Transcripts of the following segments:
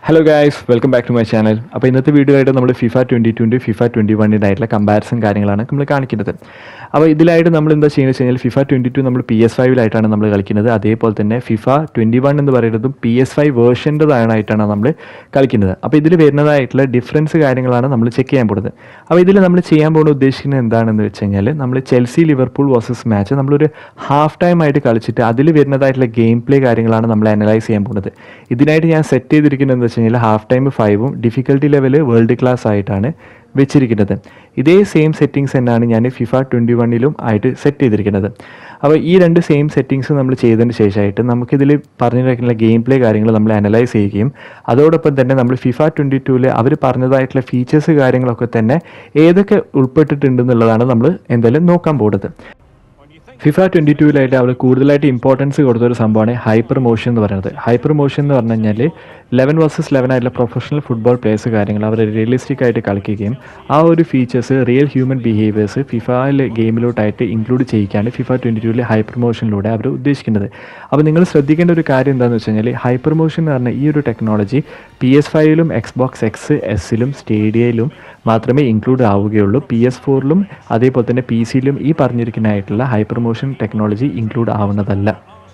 hello guys welcome back to my channel അപ്പോൾ ഇന്നത്തെ video ആയിട്ട് നമ്മൾ FIFA twenty twenty FIFA twenty വണ്ണിൻ്റെ ആയിട്ടുള്ള കമ്പാരിസൺ കാര്യങ്ങളാണ് നമ്മൾ കാണിക്കുന്നത് അപ്പോൾ ഇതിലായിട്ട് നമ്മൾ എന്താ ചെയ്യുന്നത് വെച്ച് കഴിഞ്ഞാൽ ഫിഫ ട്വൻറ്റി ടു നമ്മൾ പി എസ് ഫൈവിലായിട്ടാണ് നമ്മൾ കളിക്കുന്നത് അതേപോലെ തന്നെ ഫിഫ ട്വൻറ്റി വൺ എന്ന് പറയുന്നതും പി എസ് ഫൈവ് വേർഷൻ്റെതായിട്ടാണ് നമ്മൾ കളിക്കുന്നത് അപ്പോൾ ഇതിൽ വരുന്നതായിട്ടുള്ള ഡിഫറൻസ് കാര്യങ്ങളാണ് നമ്മൾ ചെക്ക് ചെയ്യാൻ പോകുന്നത് അപ്പോൾ ഇതിൽ നമ്മൾ ചെയ്യാൻ പോകുന്ന ഉദ്ദേശിക്കുന്നത് എന്താണെന്ന് വെച്ച് കഴിഞ്ഞാൽ നമ്മൾ ചെൽസി ലിവർപൂൾ വേഴ്സസ് മാച്ച് നമ്മളൊരു ഹാഫ് ടൈം ആയിട്ട് കളിച്ചിട്ട് അതിൽ വരുന്നതായിട്ടുള്ള ഗെയിം പ്ലേ കാര്യങ്ങളാണ് നമ്മൾ അനലൈസ് ചെയ്യാൻ പോകുന്നത് ഇതിനായിട്ട് ഞാൻ സെറ്റ് ചെയ്തിരിക്കുന്നത് എന്താ വെച്ച് കഴിഞ്ഞാൽ ഹാഫ് ടൈം ഫൈവും ഡിഫിക്കൽട്ടി ലെവൽ വേൾഡ് ക്ലാസ് ആയിട്ടാണ് വെച്ചിരിക്കുന്നത് ഇതേ സെയിം സെറ്റിങ്സ് തന്നെയാണ് ഞാൻ ഫിഫ ട്വൻറ്റി വണ്ണിലും ആയിട്ട് സെറ്റ് ചെയ്തിരിക്കുന്നത് അപ്പോൾ ഈ രണ്ട് സെയിം സെറ്റിങ്സ് നമ്മൾ ചെയ്തതിന് ശേഷമായിട്ട് നമുക്കിതിൽ പറഞ്ഞിരിക്കുന്ന ഗെയിം പ്ലേ കാര്യങ്ങൾ നമ്മൾ അനലൈസ് ചെയ്യുകയും അതോടൊപ്പം തന്നെ നമ്മൾ ഫിഫ ട്വൻറ്റി ടൂവിൽ അവർ പറഞ്ഞതായിട്ടുള്ള ഫീച്ചേഴ്സ് കാര്യങ്ങളൊക്കെ തന്നെ ഏതൊക്കെ ഉൾപ്പെട്ടിട്ടുണ്ടെന്നുള്ളതാണ് നമ്മൾ എന്തായാലും നോക്കാൻ പോകുന്നത് ഫിഫ ട്വൻറ്റി ടൂവിലായിട്ട് അവർ കൂടുതലായിട്ട് ഇമ്പോർട്ടൻസ് കൊടുത്തൊരു സംഭവമാണ് ഹൈപ്പർ മോഷൻ എന്ന് പറയുന്നത് ഹൈപ്പർ മോഷൻ എന്ന് പറഞ്ഞു കഴിഞ്ഞാൽ ലെവൻ വേഴ്സസ് ലെവൻ ആയിട്ടുള്ള പ്രൊഫഷണൽ ഫുട്ബോൾ പ്ലേയേഴ്സ് കാര്യങ്ങൾ അവർ റിയലിസ്റ്റിക് ആയിട്ട് കളിക്കുകയും ആ ഒരു ഫീച്ചേഴ്സ് റിയൽ ഹ്യൂമൻ ബിഹേവിയേഴ്സ് ഫിഫയിലെ ഗെയിമിലോട്ടായിട്ട് ഇൻക്ലൂഡ് ചെയ്യിക്കാണ് ഫിഫ ട്വൻറ്റി ടൂവിലെ ഹൈപ്പർ മോഷനിലൂടെ അവർ ഉദ്ദേശിക്കുന്നത് അപ്പോൾ നിങ്ങൾ ശ്രദ്ധിക്കേണ്ട ഒരു കാര്യം എന്താണെന്ന് വെച്ച് കഴിഞ്ഞാൽ ഹൈപ്പർ മോഷൻ എന്ന് പറഞ്ഞ ഈ ഒരു ടെക്നോളജി പി എസ് ഫൈവിലും എക്സ്ബോക്സ് എക്സ് എസിലും സ്റ്റേഡിയയിലും മാത്രമേ ഇൻക്ലൂഡ് ആവുകയുള്ളൂ പി എസ് ഫോറിലും അതേപോലെ തന്നെ പി സിയിലും ഈ പറഞ്ഞിരിക്കുന്നതായിട്ടുള്ള ഹൈപ്പർ മോഷൻ ടെക്നോളജി ഇൻക്ലൂഡ് ആവുന്നതല്ല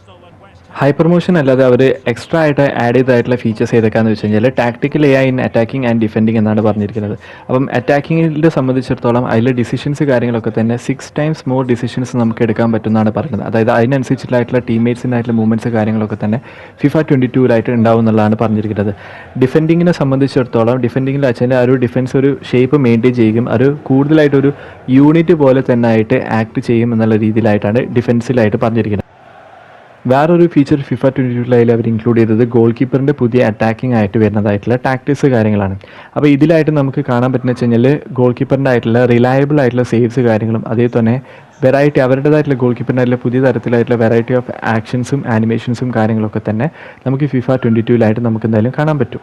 ഹൈപ്പർ മോഷൻ അല്ലാതെ അവർ എക്സ്ട്രാ ആയിട്ട് ആഡ് ചെയ്തതായിട്ടുള്ള ഫീച്ചേഴ്സ് ഏതൊക്കെയാണെന്ന് വെച്ച് കഴിഞ്ഞാൽ tactical A in attacking and defending എന്നാണ് പറഞ്ഞിരിക്കുന്നത് അപ്പം അറ്റാക്കിങ്ങിനെ സംബന്ധിച്ചിടത്തോളം അതിലെ ഡിസിഷൻസ് കാര്യങ്ങളൊക്കെ തന്നെ സിക്സ് ടൈംസ് മോർ ഡിസിഷൻസ് നമുക്ക് എടുക്കാൻ പറ്റുമെന്നാണ് പറയുന്നത് അതായത് അതിനനുസരിച്ചിട്ടായിട്ടുള്ള ടീംമേറ്റ്സിനായിട്ടുള്ള മൂവ്മെൻറ്റ്സ് കാര്യങ്ങളൊക്കെ തന്നെ ഫിഫ ട്വൻറ്റി ടൂവിലായിട്ട് ഉണ്ടാവും എന്നുള്ളതാണ് പറഞ്ഞിരിക്കുന്നത് ഡിഫെൻഡിങ്ങിനെ സംബന്ധിച്ചിടത്തോളം ഡിഫെൻഡിങ്ങിൽ വെച്ചാൽ ആ ഒരു ഡിഫൻസ് ഒരു ഷേപ്പ് മെയിൻറ്റെയിൻ ചെയ്യും ഒരു കൂടുതലായിട്ടൊരു യൂണിറ്റ് പോലെ തന്നെ ആയിട്ട് ആക്ട് ചെയ്യും എന്നുള്ള രീതിയിലായിട്ടാണ് ഡിഫൻസിലായിട്ട് പറഞ്ഞിരിക്കുന്നത് വേറൊരു ഫീച്ചർ ഫിഫ ട്വൻറ്റി ടൂലായാലും അവർ ഇൻക്ലൂഡ് ചെയ്തത് ഗോൾ കീപ്പറിൻ്റെ പുതിയ അറ്റാക്കിംഗ് ആയിട്ട് വരുന്നതായിട്ടുള്ള ടാക്ടിക്സ് കാര്യങ്ങളാണ് അപ്പോൾ ഇതിലായിട്ട് നമുക്ക് കാണാൻ പറ്റുന്ന വെച്ച് കഴിഞ്ഞാൽ ഗോൾ കീപ്പറിൻ്റെ ആയിട്ടുള്ള റിലയബിൾ ആയിട്ടുള്ള സേവ്സ് കാര്യങ്ങളും അതേ തന്നെ വെറൈറ്റി അവരുടേതായിട്ടുള്ള ഗോൾ കീപ്പറിൻ്റെ ആയിട്ടുള്ള പുതിയ തരത്തിലായിട്ടുള്ള വെറൈറ്റി ഓഫ് ആക്ഷൻസും ആനിമേഷൻസും കാര്യങ്ങളൊക്കെ തന്നെ നമുക്ക് ഫിഫ ട്വൻറ്റി ടൂലായിട്ട് നമുക്ക് എന്തായാലും കാണാൻ പറ്റും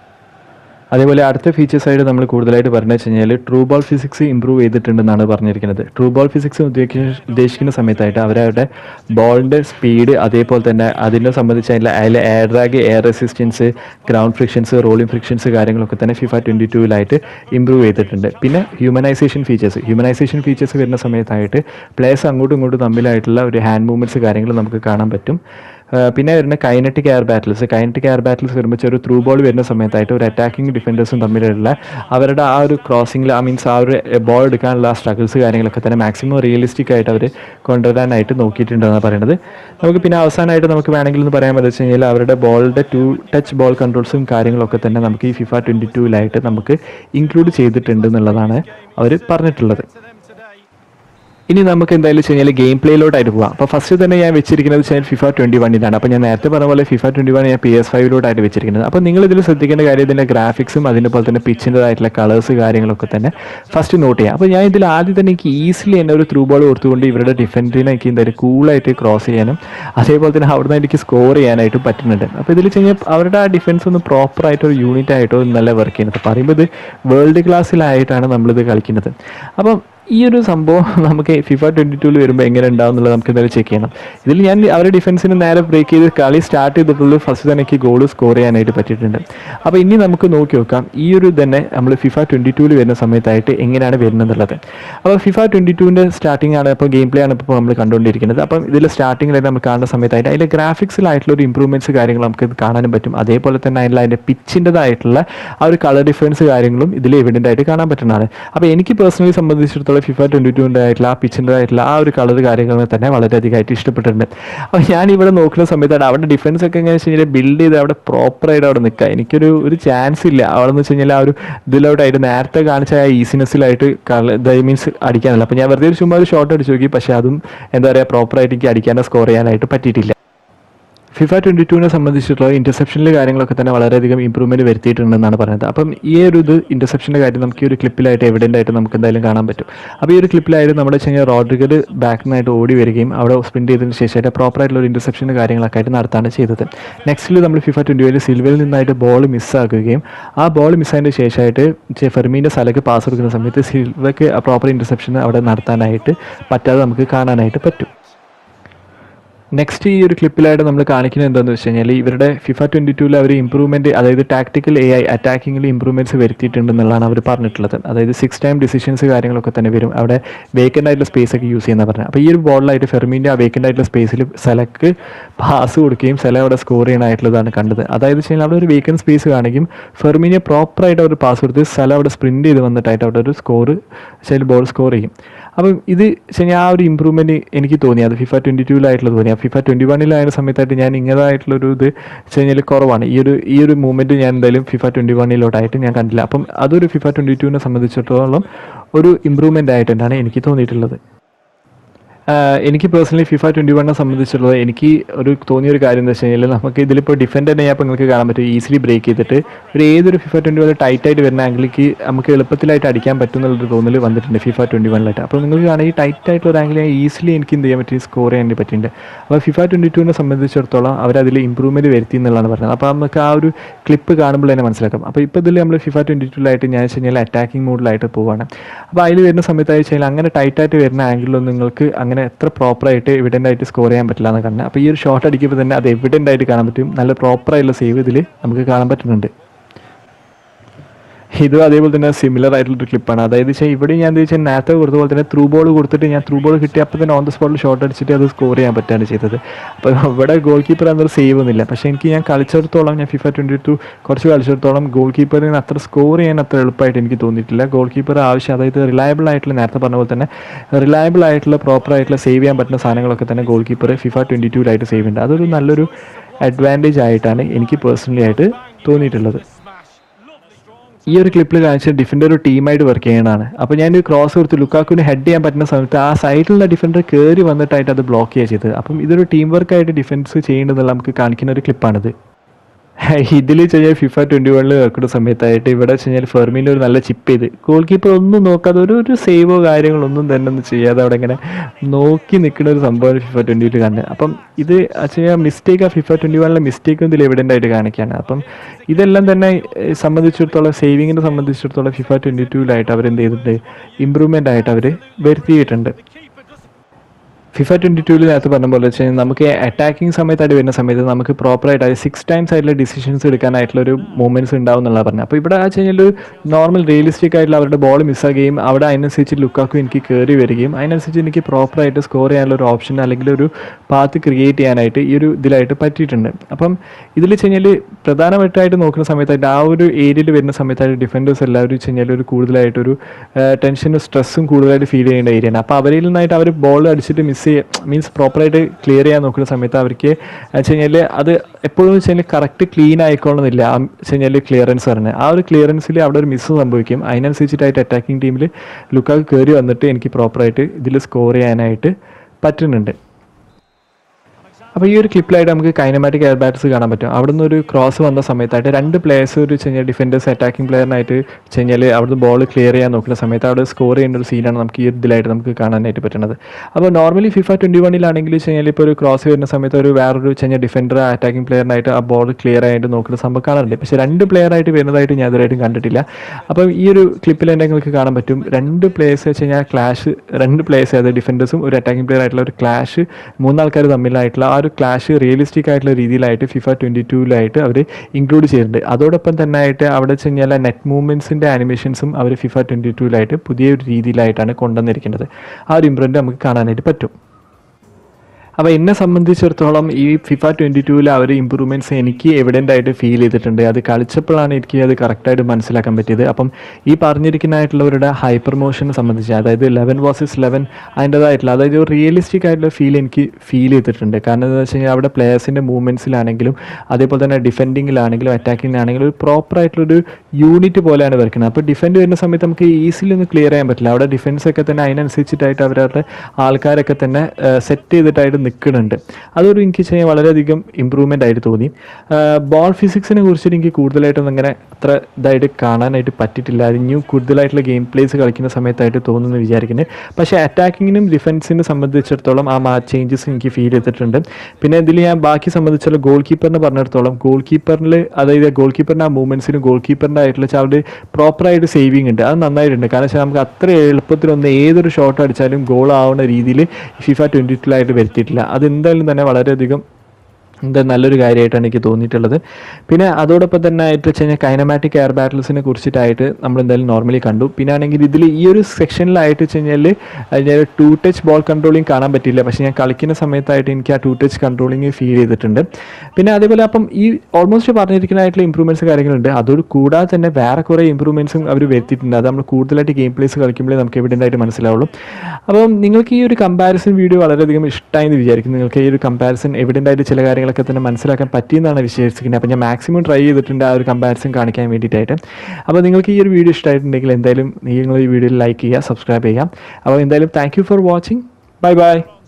അതേപോലെ അടുത്ത ഫീച്ചേഴ്സ് ആയിട്ട് നമ്മൾ കൂടുതലായിട്ട് പറഞ്ഞു വെച്ച് കഴിഞ്ഞാൽ ട്രൂ ബോൾ ഫിസിക്സ് ഇമ്പ്രൂവ് ചെയ്തിട്ടുണ്ടെന്നാണ് പറഞ്ഞിരിക്കുന്നത് ട്രൂ ബോൾ ഫിസിക്സ് ഉദ്ദേശിക്കുന്ന സമയത്തായിട്ട് അവരവരുടെ ബോളിൻ്റെ സ്പീഡ് അതേപോലെ തന്നെ അതിനെ സംബന്ധിച്ച് അതിലെ അതിലെ air drag air resistance ground frictions rolling frictions കാര്യങ്ങളൊക്കെ തന്നെ ഫിഫ ട്വൻറ്റി ടൂവിലായിട്ട് ഇമ്പ്രൂവ് ചെയ്തിട്ടുണ്ട് പിന്നെ ഹ്യൂമനൈസേഷൻ ഫീച്ചേഴ്സ് ഹ്യൂമനൈസേഷൻ ഫീച്ചേഴ്സ് വരുന്ന സമയത്തായിട്ട് പ്ലേയേഴ്സ് അങ്ങോട്ടും ഇങ്ങോട്ടും തമ്മിലായിട്ടുള്ള ഒരു ഹാൻഡ് മൂവ്മെൻറ്റ്സ് കാര്യങ്ങൾ നമുക്ക് കാണാൻ പറ്റും പിന്നെ വരുന്ന kinetic air battles kinetic air battles വരുമ്പോൾ ഒരു ത്രൂ ബോൾ വരുന്ന സമയത്തായിട്ട് ഒരു അറ്റാക്കിംഗ് ഡിഫൻഡേഴ്സും തമ്മിലുള്ള അവരുടെ ആ ഒരു ക്രോസിംഗിൽ ആ മീൻസ് ആ ഒരു ബോൾ എടുക്കാനുള്ള ആ സ്ട്രഗിൾസ് കാര്യങ്ങളൊക്കെ തന്നെ മാക്സിമം റിയലിസ്റ്റിക് ആയിട്ട് അവർ കൊണ്ടുവരാനായിട്ട് നോക്കിയിട്ടുണ്ടെന്നാണ് പറയുന്നത് നമുക്ക് പിന്നെ അവസാനമായിട്ട് നമുക്ക് വേണമെങ്കിൽ എന്ന് പറയാൻ പറ്റുക കഴിഞ്ഞാൽ അവരുടെ ബോളിൻ്റെ ടു ടച്ച് ബോൾ കൺട്രോൾസും കാര്യങ്ങളൊക്കെ തന്നെ നമുക്ക് ഈ ഫിഫ ട്വൻറ്റി ടൂവിലായിട്ട് നമുക്ക് ഇൻക്ലൂഡ് ചെയ്തിട്ടുണ്ട് എന്നുള്ളതാണ് അവർ പറഞ്ഞിട്ടുള്ളത് ഇനി നമുക്ക് എന്തായാലും വെച്ച് കഴിഞ്ഞാൽ ഗെയിം പ്ലേയിലോട്ടായിട്ട് പോകാം അപ്പോൾ ഫസ്റ്റ് തന്നെ ഞാൻ വെച്ചിരിക്കുന്നത് വെച്ചാൽ ഫിഫ ട്വൻറ്റി വണ്ണിലാണ് അപ്പോൾ ഞാൻ നേരത്തെ പറഞ്ഞ പോലെ ഫിഫ ട്വൻറ്റി വൺ ഞാൻ പി എസ് ഫൈവിലോട്ടായിട്ട് വെച്ചിരിക്കുന്നത് അപ്പോൾ നിങ്ങൾ ഇതിൽ ശ്രദ്ധിക്കേണ്ട കാര്യം ഇതിൻ്റെ ഗ്രാഫിക്സും അതിൻ്റെ പോലെ തന്നെ പിച്ചിൻ്റെതായിട്ടുള്ള കളേഴ്സ് കാര്യങ്ങളൊക്കെ തന്നെ ഫസ്റ്റ് നോട്ട് ചെയ്യാം അപ്പോൾ ഞാൻ ഇതിൽ ആദ്യം തന്നെ എനിക്ക് ഈസിലി തന്നെ ഒരു ത്രൂ ബോൾ കൊടുത്തുകൊണ്ട് ഇവരുടെ ഡിഫൻഡിനെ എനിക്ക് എന്തായാലും കൂളായിട്ട് ക്രോസ് ചെയ്യാനും അതേപോലെ തന്നെ അവിടുന്ന് എനിക്ക് സ്കോർ ചെയ്യാനായിട്ട് പറ്റുന്നുണ്ട് അപ്പോൾ ഇതിൽ വെച്ച് കഴിഞ്ഞാൽ അവരുടെ ആ ഡിഫൻസ് ഒന്ന് പ്രോപ്പറായിട്ട് ഒരു യൂണിറ്റ് ആയിട്ടോ നല്ല വർക്ക് ചെയ്യുന്നത് പറയുമ്പോൾ ഇത് വേൾഡ് ക്ലാസ്സിലായിട്ടാണ് നമ്മളിത് കളിക്കുന്നത് അപ്പം ഈ ഒരു സംഭവം നമുക്ക് ഫിഫ ട്വൻറ്റി ടൂവിൽ വരുമ്പോൾ എങ്ങനെ ഉണ്ടാവും എന്നുള്ളത് നമുക്ക് എന്തായാലും ചെക്ക് ചെയ്യണം ഇതിൽ ഞാൻ അവരുടെ ഡിഫൻസിന് നേരെ ബ്രേക്ക് ചെയ്ത് കളി സ്റ്റാർട്ട് ചെയ്തിട്ടുള്ളൂ ഫസ്റ്റ് തന്നെ എനിക്ക് ഗോൾ സ്കോർ ചെയ്യാനായിട്ട് പറ്റിയിട്ടുണ്ട് അപ്പോൾ ഇനി നമുക്ക് നോക്കി നോക്കാം ഈ ഒരു തന്നെ നമ്മൾ ഫിഫ ട്വൻറ്റി ടൂവിൽ വരുന്ന സമയത്തായിട്ട് എങ്ങനെയാണ് വരുന്നത് അപ്പോൾ ഫിഫ ട്വൻറ്റി ടൂവിൻ്റെ സ്റ്റാർട്ടിംഗ് ആണ് ഇപ്പോൾ ഗെയിം പ്ലേ ആണ് ഇപ്പോൾ നമ്മൾ കണ്ടുകൊണ്ടിരിക്കുന്നത് അപ്പം ഇതിൽ സ്റ്റാർട്ടിങ്ങിൽ നമ്മൾ കാണുന്ന സമയത്തായിട്ട് അതിൻ്റെ ഗ്രാഫിക്സിലായിട്ടുള്ള ഒരു ഇമ്പ്രൂവ്മെൻറ്റ്സ് കാര്യങ്ങൾ നമുക്ക് കാണാനും പറ്റും അതേപോലെ തന്നെ അതിൽ അതിൻ്റെ പിച്ചിൻ്റെതായിട്ടുള്ള ആ ഒരു കളർ ഡിഫറൻസ് കാര്യങ്ങളും ഇതിൽ എവിഡൻ്റ് ആയിട്ട് കാണാൻ പറ്റുന്നതാണ് അപ്പോൾ എനിക്ക് പേഴ്സണലി സംബന്ധിച്ചിടത്തോളം ഫിഫ ട്വൻറ്റി ടുവിൻ്റെ ആയിട്ടുള്ള ആ പിച്ചിൻ്റെ ആയിട്ടുള്ള ആ ഒരു കളർ കാര്യങ്ങൾ തന്നെ വളരെയധികമായിട്ട് ഇഷ്ടപ്പെട്ടിട്ടുണ്ട് അപ്പോൾ ഞാൻ ഇവിടെ നോക്കുന്ന സമയത്താണ് അവിടെ ഡിഫൻസ് ഒക്കെ എങ്ങനെ വെച്ച് കഴിഞ്ഞാൽ ബിൽഡ് ചെയ്ത് അവിടെ പ്രോപ്പറായിട്ട് അവിടെ നിൽക്കുക എനിക്കൊരു ഒരു ചാൻസ് ഇല്ല അവിടെ എന്ന് വെച്ച് കഴിഞ്ഞാൽ ആ ഒരു ഇതിലോട്ടായിട്ട് നേരത്തെ കാണിച്ച ആ ഈസിനെസ്സിലായിട്ട് കളർ മീൻസ് അടിക്കാനല്ല അപ്പോൾ ഞാൻ വെറുതെ ഒരു ചുമ്മാ ഒരു ഷോട്ട് അടിച്ചു നോക്കി പക്ഷേ അതും എന്താ പറയുക പ്രോപ്പറായിട്ട് എനിക്ക് അടിക്കാനോ സ്കോർ ചെയ്യാനായിട്ട് പറ്റിയിട്ടില്ല ഫിഫ ട്വൻറ്റി ടുവിനെ സംബന്ധിച്ചിട്ടുള്ള ഇൻ്റർസെപ്ഷനിൽ കാര്യങ്ങളൊക്കെ തന്നെ വളരെയധികം ഇമ്പ്രൂവ്മെൻറ്റ് വരുത്തിയിട്ടുണ്ടെന്നാണ് പറയുന്നത് അപ്പം ഈ ഒരു ഇത് ഇൻ്റർസെപ്ഷൻ്റെ കാര്യം നമുക്ക് ഈ ഒരു ക്ലിപ്പിലായിട്ട് എവിഡൻ്റ് ആയിട്ട് നമുക്ക് എന്തായാലും കാണാൻ പറ്റും അപ്പോൾ ഈ ഒരു ക്ലിപ്പിലായിട്ട് നമ്മുടെ ചെറിയ റോഡ്രിഗർ ബാക്കിൽ നിന്നായിട്ട് ഓടി വരികയും അവിടെ സ്പിൻഡ് ചെയ്തതിന് ശേഷമായിട്ട് പ്രോപ്പറായിട്ടുള്ള ഒരു ഇൻ്റർസെപ്ഷൻ്റെ കാര്യങ്ങളൊക്കെ ആയിട്ട് നടത്താണ് ചെയ്തത് നെക്സ്റ്റിൽ നമ്മൾ ഫിഫ ട്വൻറ്റി വരെ സിൽവയിൽ നിന്നായിട്ട് ബോൾ മിസ്സാക്കുകയും ആ ബോൾ മിസ്സായതിൻ്റെ ശേഷമായിട്ട് ഫെർമീൻ്റെ സ്ഥലക്ക് പാസ് കൊടുക്കുന്ന സമയത്ത് സിൽവയ്ക്ക് ആ പ്രോപ്പർ ഇൻ്റർസെപ്ഷൻ അവിടെ നടത്താനായിട്ട് പറ്റാതെ നമുക്ക് കാണാനായിട്ട് പറ്റും നെക്സ്റ്റ് ഈ ഒരു ക്ലിപ്പിലായിട്ട് നമ്മൾ കാണിക്കുന്നത് എന്താണെന്ന് വെച്ച് കഴിഞ്ഞാൽ ഇവരുടെ ഫിഫ ട്വൻറ്റി ടൂവിൽ അവർ ഇമ്പ്രൂവ്മെൻറ്റ് അതായത് ടാക്ടിക്കൽ എ ഐ അറ്റാക്കിങ്ങിൽ ഇമ്പ്രൂവ്മെൻറ്റ്സ് വരുത്തിയിട്ടുണ്ടെന്നുള്ളതാണ് അവർ പറഞ്ഞിട്ടുള്ളത് അതായത് സിക്സ് ടൈം ഡിസിഷൻസ് കാര്യങ്ങളൊക്കെ തന്നെ വരും അവിടെ വേക്കൻ്റ് ആയിട്ടുള്ള സ്പേസ് ഒക്കെ യൂസ് ചെയ്യുന്ന പറഞ്ഞത് അപ്പോൾ ഈ ഒരു ബോളിലായിട്ട് ഫെർമീൻ്റെ ആ വേക്കൻ്റ് ആയിട്ടുള്ള സ്പേസിൽ സെലക്ക് പാസ് കൊടുക്കുകയും സെല അവിടെ സ്കോർ ചെയ്യാനായിട്ടുള്ളതാണ് കണ്ടത് അതായത് വെച്ച് കഴിഞ്ഞാൽ അവിടെ ഒരു വേക്കൻ സ്പേസ് കാണിക്കും ഫെർമീനെ പ്രോപ്പറായിട്ട് അവർ പാസ് കൊടുത്ത് സെല അവിടെ സ്പ്രിൻറ്റ് ചെയ്ത് വന്നിട്ടായിട്ട് അവിടെ ഒരു സ്കോർ വെച്ചാൽ ബോൾ സ്കോർ ചെയ്യും അപ്പം ഇത് ശരി ആ ഒരു ഇമ്പ്രൂവ്മെൻറ്റ് എനിക്ക് തോന്നി അത് ഫിഫ ട്വൻറ്റി ടൂവിലായിട്ടുള്ള തോന്നി ആ ഫിഫ ട്വൻറ്റി വണ്ണിലായ സമയത്തായിട്ട് ഞാൻ ഇങ്ങനതായിട്ടുള്ളൊരു ഇത് വെച്ച് കഴിഞ്ഞാൽ കുറവാണ് ഈ ഒരു ഈ ഒരു മൂവ്മെൻറ്റ് ഞാൻ എന്തായാലും ഫിഫ ട്വൻറ്റി വണ്ണിലോട്ടായിട്ട് ഞാൻ കണ്ടില്ല അപ്പം അതൊരു ഫിഫ ട്വൻറ്റി ടുവിനെ സംബന്ധിച്ചിടത്തോളം ഒരു ഇമ്പ്രൂവ്മെൻ്റ് ആയിട്ടാണ് എനിക്ക് തോന്നിയിട്ടുള്ളത് ആഹ് എനിക്ക് പേഴ്സണലി ഫിഫ ട്വൻറ്റി വണ്ണിനെ സംബന്ധിച്ചുള്ളത് എനിക്ക് ഒരു തോന്നിയ ഒരു കാര്യം എന്താ വെച്ച് കഴിഞ്ഞാൽ നമുക്ക് ഇതിലിപ്പോൾ ഡിഫൻഡർ ഞാൻ ഇപ്പോൾ നിങ്ങൾക്ക് കാണാൻ പറ്റും ഈസിലി ബ്രേക്ക് ചെയ്തിട്ട് ഒരു ഏതൊരു ഫിഫ ട്വൻറ്റി വൺ ടൈറ്റ് ആയിട്ട് വരുന്ന ആംഗിലേക്ക് നമുക്ക് എളുപ്പത്തിലായിട്ട് അടിക്കാൻ പറ്റും എന്നുള്ളൊരു തോന്നൽ വന്നിട്ടുണ്ട് ഫിഫ ട്വൻറ്റി വണ്ണിലായിട്ട് അപ്പോൾ നിങ്ങൾക്ക് കാണാൻ ഈ ടൈറ്റ് ആയിട്ടുള്ള ഒരു ആംഗിൾ ഈസിലി എനിക്ക് എന്ത് ചെയ്യാൻ പറ്റി സ്കോർ ചെയ്യാൻ പറ്റിയിട്ടുണ്ട് അപ്പോൾ ഫിഫ ട്വൻറ്റി ടുവിനെ സംബന്ധിച്ചിടത്തോളം അവരതിൽ ഇമ്പ്രൂവ്മെൻറ്റ് വരുത്തി എന്നുള്ളതാണ് പറഞ്ഞത് അപ്പോൾ നമുക്ക് ആ ഒരു ക്ലിപ്പ് കാണുമ്പോൾ തന്നെ മനസ്സിലാക്കാം അപ്പോൾ ഇപ്പോൾ ഇതിൽ നമ്മൾ ഫിഫ ട്വൻറ്റി ടുവിലായിട്ട് ഞാൻ വെച്ച് കഴിഞ്ഞാൽ അറ്റാക്കിംഗ് മോഡിലായിട്ട് പോവുകയാണ് അപ്പോൾ അതിൽ വരുന്ന സമയത്ത് വെച്ച് കഴിഞ്ഞാൽ അങ്ങനെ ടൈറ്റ് ആയിട്ട് വരുന്ന ആംഗിളിലൊന്നും നിങ്ങൾക്ക് അങ്ങനെ എത്ര പ്രോപ്പറായിട്ട് എവിഡൻ്റ് ആയിട്ട് സ്കോർ ചെയ്യാൻ പറ്റില്ല എന്ന് കണ്ടത് അപ്പോൾ ഈ ഒരു ഷോട്ട് അടിക്കുമ്പോൾ തന്നെ അത് എവിഡൻ്റ് ആയിട്ട് കാണാൻ പറ്റും നല്ല പ്രോപ്പറായിട്ടുള്ള സേവ് ഇതിൽ നമുക്ക് കാണാൻ പറ്റുന്നുണ്ട് ഇതും അതേപോലെ തന്നെ സിമിലർ ആയിട്ടുള്ള ക്ലിപ്പാണ് അതായത് വെച്ചാൽ ഇവിടെ ഞാൻ എന്താ വെച്ചാൽ നേരത്തെ കൊടുത്ത പോലെ തന്നെ ത്രൂ ബോൾ കൊടുത്തിട്ട് ഞാൻ ത്രൂ ബോൾ കിട്ടി അപ്പോൾ തന്നെ ഓൺ ദ സ്പോട്ടിൽ ഷോട്ട് അടിച്ചിട്ട് അത് സ്കോർ ചെയ്യാൻ പറ്റാണ് ചെയ്തത് അപ്പോൾ ഇവിടെ ഗോൾ കീപ്പർ എന്നൊരു സേവ് ഒന്നുമില്ല പക്ഷേ എനിക്ക് ഞാൻ കളിച്ചിടത്തോളം ഞാൻ ഫിഫ ട്വൻറ്റി ടു കുറച്ച് കളിച്ചിടത്തോളം ഗോൾ കീപ്പറിന് അത്ര സ്കോർ ചെയ്യാൻ അത്ര എളുപ്പമായിട്ട് എനിക്ക് തോന്നിയിട്ടില്ല ഗോൾ കീപ്പർ ആവശ്യം അതായത് റിലയബിൾ ആയിട്ടുള്ള നേരത്തെ പറഞ്ഞ പോലെ തന്നെ റിലയബിൾ ആയിട്ടുള്ള പ്രോപ്പർ ആയിട്ടുള്ള സേവ് ചെയ്യാൻ പറ്റുന്ന സാധനങ്ങളൊക്കെ തന്നെ ഗോൾ കീപ്പർ ഫിഫ ട്വൻറ്റി ടൂലായിട്ട് സേവ് ചെയ്യുന്നുണ്ട് അതൊരു നല്ലൊരു അഡ്വാൻറ്റേജ് ആയിട്ടാണ് എനിക്ക് പേഴ്സണലി ആയിട്ട് തോന്നിയിട്ടുള്ളത് ഈ ഒരു ക്ലിപ്പിൽ കാണിച്ച ഡിഫൻഡർ ഒരു ടീമായിട്ട് വർക്ക് ചെയ്യണതാണ് അപ്പോൾ ഞാൻ ഒരു ക്രോസ് കൊടുത്ത് ലുക്കാക്കുവിന് ഹെഡ് ചെയ്യാൻ പറ്റുന്ന സമയത്ത് ആ സൈഡിലുള്ള ഡിഫൻഡർ കയറി വന്നിട്ടായിട്ട് അത് ബ്ലോക്ക് ചെയ്യുക ചെയ്തത് അപ്പം ഇതൊരു ടീം വർക്കായിട്ട് ഡിഫൻസ് ചെയ്യേണ്ടതെന്നുള്ള നമുക്ക് കാണിക്കുന്ന ഒരു ക്ലിപ്പാണിത് ഇതിൽ കഴിഞ്ഞാൽ ഫിഫ ട്വൻറ്റി വണ്ണിൽ വെക്കുന്ന സമയത്തായിട്ട് ഇവിടെ വെച്ച് കഴിഞ്ഞാൽ ഫെർമിൻ്റെ ഒരു നല്ല ചിപ്പ് ചെയ്ത് ഗോൾ കീപ്പർ ഒന്നും നോക്കാതെ ഒരു ഒരു സേവോ കാര്യങ്ങളൊന്നും തന്നെ ഒന്നും ചെയ്യാതെ അവിടെ ഇങ്ങനെ നോക്കി നിൽക്കുന്ന ഒരു സംഭവം ഫിഫ ട്വൻറ്റിയിൽ കണ്ടത് അപ്പം ഇത് വെച്ചാൽ മിസ്റ്റേക്ക് ആ ഫിഫ ട്വൻറ്റി വണ്ണിലെ മിസ്റ്റേക്കും ഇതിൽ എവിഡൻ്റ് ആയിട്ട് കാണിക്കുകയാണ് അപ്പം ഇതെല്ലാം തന്നെ ഏഹ്, സംബന്ധിച്ചിടത്തോളം സേവിങ്ങിനെ സംബന്ധിച്ചിടത്തോളം ഫിഫ ട്വൻറ്റി ടൂവിലായിട്ട് അവരെന്ത് ചെയ്തിട്ടുണ്ട് ഇമ്പ്രൂവ്മെൻ്റ് ആയിട്ട് അവർ വരുത്തിയിട്ടുണ്ട് ഫിഫ ട്വൻറ്റി ടൂവിൽ നേരത്തെ പറഞ്ഞ പോലെ വെച്ച് കഴിഞ്ഞാൽ നമുക്ക് അറ്റാക്കിംഗ് സമയത്തായിട്ട് വരുന്ന സമയത്ത് നമുക്ക് പ്രോപ്പറായിട്ട് അത് സിക്സ് ടൈംസ് ആയിട്ടുള്ള ഡിസിഷൻസ് എടുക്കാനായിട്ടുള്ള ഒരു മൂവ്മെൻറ്റ്സ് ഉണ്ടാവും എന്നുള്ള പറഞ്ഞത് അപ്പോൾ ഇവിടെ വെച്ച് കഴിഞ്ഞാൽ ഒരു നോർമൽ റിയലിസ്റ്റിക് ആയിട്ടുള്ള അവരുടെ ബോൾ മിസ്സാകുകയും അവിടെ അതിനനുസരിച്ച് ലുക്കാക്കും എനിക്ക് കയറി വരികയും അതിനനുസരിച്ച് എനിക്ക് പ്രോപ്പറായിട്ട് സ്കോർ ചെയ്യാനുള്ള ഒരു ഓപ്ഷൻ അല്ലെങ്കിൽ ഒരു പാത്ത് ക്രിയേറ്റ് ചെയ്യാനായിട്ട് ഈ ഒരു ഇതിലായിട്ട് പറ്റിയിട്ടുണ്ട് അപ്പം ഇതിൽ വെച്ച് കഴിഞ്ഞാൽ പ്രധാനമായിട്ടായിട്ട് നോക്കുന്ന സമയത്തായിട്ട് ആ ഒരു ഏരിയയിൽ വരുന്ന സമയത്തായിട്ട് ഡിഫൻഡേഴ്സ് എല്ലാവരും വെച്ച് കഴിഞ്ഞാൽ ഒരു കൂടുതലായിട്ടൊരു ടെൻഷനും സ്ട്രെസ്സും കൂടുതലായിട്ട് ഫീൽ ചെയ്യേണ്ട ഏരിയയാണ് അപ്പോൾ അവരിൽ നിന്നായിട്ട് അവർ ബോൾ അടിച്ചിട്ട് മിസ് ചെയ്യുക മീൻസ് പ്രോപ്പറായിട്ട് ക്ലിയർ ചെയ്യാൻ നോക്കുന്ന സമയത്ത് അവർക്ക് വെച്ച് കഴിഞ്ഞാൽ അത് എപ്പോഴും വെച്ച് കഴിഞ്ഞാൽ കറക്റ്റ് ക്ലീൻ ആയിക്കോളുന്നില്ല ആ വെച്ച് കഴിഞ്ഞാൽ ക്ലിയറൻസ് പറഞ്ഞത് ആ ഒരു ക്ലിയറൻസിൽ അവിടെ ഒരു മിസ് സംഭവിക്കും അതിനനുസരിച്ചിട്ടായിട്ട് അറ്റാക്കിംഗ് ടീമിൽ ലുക്കാക്ക് കയറി വന്നിട്ട് എനിക്ക് പ്രോപ്പറായിട്ട് ഇതിൽ സ്കോർ ചെയ്യാനായിട്ട് പറ്റുന്നുണ്ട് അപ്പോൾ ഈ ഒരു ക്ലിപ്പിലായിട്ട് നമുക്ക് കൈനമാറ്റിക് എയർ ബാറ്റ്സ് കാണാൻ പറ്റും അവിടെ നിന്ന് ഒരു ക്രോസ് വന്ന സമയത്തായിട്ട് രണ്ട് പ്ലേയേഴ്സ് ഒരു കഴിഞ്ഞാൽ ഡിഫൻഡേഴ്സ് അറ്റാക്കിംഗ് പ്ലെയറിനായിട്ട് കഴിഞ്ഞാൽ അവിടുന്ന് ബോൾ ക്ലിയർ ചെയ്യാൻ നോക്കുന്ന സമയത്ത് അവിടെ സ്കോർ ചെയ്യേണ്ട ഒരു സീനാണ് നമുക്ക് ഈ ഇതിലായിട്ട് നമുക്ക് കാണാനായിട്ട് പറ്റുന്നത് അപ്പോൾ നോർമലി ഫിഫ ട്വൻറ്റി വണ്ണിലാണെങ്കിൽ കഴിഞ്ഞാൽ ഇപ്പോൾ ഒരു ക്രോസ് വരുന്ന സമയത്ത് ഒരു വേറൊരു കഴിഞ്ഞാൽ ഡിഫൻഡർ അറ്റാക്കിംഗ് പ്ലെയറിനായിട്ട് ആ ബോൾ ക്ലിയർ ആയിട്ട് നോക്കുന്ന സംഭവം കാണാറുണ്ട് പക്ഷേ രണ്ട് പ്ലെയർ ആയിട്ട് വരുന്നതായിട്ട് ഞാൻ ഇതുവരെയായിട്ടും കണ്ടിട്ടില്ല അപ്പോൾ ഈ ഒരു ക്ലിപ്പിൽ തന്നെ നിങ്ങൾക്ക് കാണാൻ പറ്റും രണ്ട് പ്ലേയേഴ്സ് വെച്ച് കഴിഞ്ഞാൽ ക്ലാഷ് രണ്ട് പ്ലേയേഴ്സ് അതായത് ഡിഫൻഡേഴ്സും ഒരു അറ്റാക്കിംഗ് പ്ലെയർ ആയിട്ടുള്ള ഒരു ക്ലാഷ് മൂന്നാൾക്കാർ തമ്മിലായിട്ടുള്ള ആ ഒരു ക്ലാഷ് റിയലിസ്റ്റിക് ആയിട്ടുള്ള രീതിയിലായിട്ട് ഫിഫ ട്വൻറ്റി ടൂവിലായിട്ട് അവർ ഇൻക്ലൂഡ് ചെയ്തിട്ടുണ്ട് അതോടൊപ്പം തന്നെ ആയിട്ട് അവിടെ വെച്ച് കഴിഞ്ഞാൽ നെറ്റ് മൂവ്മെൻറ്റ്സിൻ്റെ ആനിമേഷൻസും അവർ ഫിഫ ട്വൻറ്റി ടൂവിലായിട്ട് പുതിയൊരു രീതിയിലായിട്ടാണ് കൊണ്ടുവന്നിരിക്കുന്നത് ആ ഒരു ഇമ്പ്രൻറ്റ് നമുക്ക് കാണാനായിട്ട് പറ്റും അപ്പോൾ എന്നെ സംബന്ധിച്ചിടത്തോളം ഈ ഫിഫ ട്വൻറ്റി ടൂവിൽ അവർ ഇമ്പ്രൂവ്മെൻറ്റ്സ് എനിക്ക് എവിഡൻ്റ് ആയിട്ട് ഫീൽ ചെയ്തിട്ടുണ്ട് അത് കളിച്ചപ്പോഴാണ് എനിക്ക് അത് കറക്റ്റായിട്ട് മനസ്സിലാക്കാൻ പറ്റിയത് അപ്പം ഈ പറഞ്ഞിരിക്കുന്നതായിട്ടുള്ളവരുടെ ഹൈപ്പർ മോഷനെ സംബന്ധിച്ച് അതായത് ലെവൻ വേഴ്സസ് ലെവൻ അതിൻ്റെതായിട്ടുള്ള അതായത് ഒരു റിയലിസ്റ്റിക് ആയിട്ടുള്ള ഫീൽ എനിക്ക് ഫീൽ ചെയ്തിട്ടുണ്ട് കാരണം എന്താ വെച്ച് കഴിഞ്ഞാൽ അവിടെ പ്ലേയേഴ്സിൻ്റെ മൂവ്മെൻറ്റ്സിലാണെങ്കിലും അതേപോലെ തന്നെ ഡിഫെൻഡിങ്ങിലാണെങ്കിലും അറ്റാക്കിങ്ങിലാണെങ്കിലും ഒരു പ്രോപ്പർ ആയിട്ടുള്ളൊരു യൂണിറ്റ് പോലെയാണ് വരയ്ക്കുന്നത് അപ്പോൾ ഡിഫെൻഡ് വരുന്ന സമയത്ത് നമുക്ക് ഈസിലി ഒന്നും ക്ലിയർ ചെയ്യാൻ പറ്റില്ല അവിടെ ഡിഫൻസ് ഒക്കെ തന്നെ അതിനനുസരിച്ചിട്ടായിട്ട് അവരവരുടെ ആൾക്കാരൊക്കെ തന്നെ സെറ്റ് ചെയ്തിട്ടായിട്ട് നിൽക്കുന്നുണ്ട് അതൊരു എനിക്ക് ചെയ്യാൻ വളരെയധികം ഇമ്പ്രൂവ്മെൻ്റ് ആയിട്ട് തോന്നി ബോൾ ഫിസിക്സിനെ കുറിച്ചിട്ട് എനിക്ക് കൂടുതലായിട്ടൊന്നും അങ്ങനെ അത്ര ഇതായിട്ട് കാണാനായിട്ട് പറ്റിയിട്ടില്ല അത് ഇനിയും കൂടുതലായിട്ടുള്ള ഗെയിം പ്ലേസ് കളിക്കുന്ന സമയത്തായിട്ട് തോന്നുന്നു വിചാരിക്കുന്നത് പക്ഷേ അറ്റാക്കിങ്ങിനും ഡിഫൻസിനെ സംബന്ധിച്ചിടത്തോളം ആ മാ ചേഞ്ചസ് എനിക്ക് ഫീൽ ചെയ്തിട്ടുണ്ട് പിന്നെ ഇതിൽ ഞാൻ ബാക്കി സംബന്ധിച്ചുള്ള ഗോൾ കീപ്പറിനെ പറഞ്ഞിടത്തോളം ഗോൾ കീപ്പറിൽ അതായത് ഗോൾ കീപ്പറിൻ്റെ ആ മൂവ്മെൻറ്റ്സിനും ഗോൾ കീപ്പറിൻ്റെ ആയിട്ടുള്ള വെച്ചാൽ അവിടെ പ്രോപ്പറായിട്ട് സേവിങ് ഉണ്ട് അത് നന്നായിട്ടുണ്ട് കാരണം വെച്ചാൽ നമുക്ക് അത്ര എളുപ്പത്തിലൊന്ന് ഏതൊരു ഷോട്ട് അടിച്ചാലും ഗോൾ ആവുന്ന രീതിയിൽ ഫിഫ ട്വൻറ്റി ടൂലായിട്ട് വരുത്തിയിട്ടില്ല പറ്റില്ല അത് എന്തായാലും തന്നെ വളരെയധികം എന്താ നല്ലൊരു കാര്യമായിട്ടാണ് എനിക്ക് തോന്നിയിട്ടുള്ളത് പിന്നെ അതോടൊപ്പം തന്നെ ആയിട്ട് വെച്ച് കഴിഞ്ഞാൽ കൈനമാറ്റിക് എയർ ബാറ്റിൽസിനെ കുറിച്ചിട്ടായിട്ട് നമ്മൾ എന്തായാലും നോർമലി കണ്ടു പിന്നെ ആണെങ്കിൽ ഇതിൽ ഈ ഒരു സെക്ഷനിലായിട്ട് വെച്ച് കഴിഞ്ഞാൽ ഞാൻ ടു ടച്ച് ബോൾ കൺട്രോളിങ് കാണാൻ പറ്റില്ല പക്ഷേ ഞാൻ കളിക്കുന്ന സമയത്തായിട്ട് എനിക്ക് ആ ടു ടച്ച് കൺട്രോളിങ് ഫീൽ ചെയ്തിട്ടുണ്ട് പിന്നെ അതേപോലെ അപ്പം ഈ ഓൾമോസ്റ്റ് പറഞ്ഞിരിക്കുന്നതായിട്ടുള്ള ഇമ്പ്രൂവ്മെൻറ്റ്സ് കാര്യങ്ങളുണ്ട് അതോട് കൂടാതെ തന്നെ വേറെ കുറേ ഇമ്പ്രൂവ്മെൻറ്റ്സും അവർ വരുത്തിയിട്ടുണ്ട് അത് നമ്മൾ കൂടുതലായിട്ട് ഗെയിം പ്ലേസ് കളിക്കുമ്പോഴേ നമുക്ക് എവിഡൻ്റ് ആയിട്ട് മനസ്സിലാവുള്ളൂ അപ്പം നിങ്ങൾക്ക് ഈ ഒരു കമ്പാരിസൺ വീഡിയോ വളരെയധികം ഇഷ്ടമായി എന്ന് വിചാരിക്കുന്നു നിങ്ങൾക്ക് ഈ ഒരു കമ്പാരിസൺ എവിഡൻ്റ് ആയിട്ട് ചില കാര്യങ്ങളൊക്കെ തന്നെ മനസ്സിലാക്കാൻ പറ്റിയെന്നാണ് വിശ്വസിക്കുന്നത് അപ്പോൾ ഞാൻ മാക്സിമം ട്രൈ ചെയ്തിട്ടുണ്ട് ആ ഒരു കമ്പാരിസൺ കാണിക്കാൻ വേണ്ടിയിട്ടായിട്ട് അപ്പോൾ നിങ്ങൾക്ക് ഈ ഒരു വീഡിയോ ഇഷ്ടമായിട്ടുണ്ടെങ്കിൽ എന്തായാലും നിങ്ങൾ ഈ വീഡിയോയിൽ ലൈക്ക് ചെയ്യുക സബ്സ്ക്രൈബ് ചെയ്യുക അപ്പോൾ എന്തായാലും thank you for watching bye by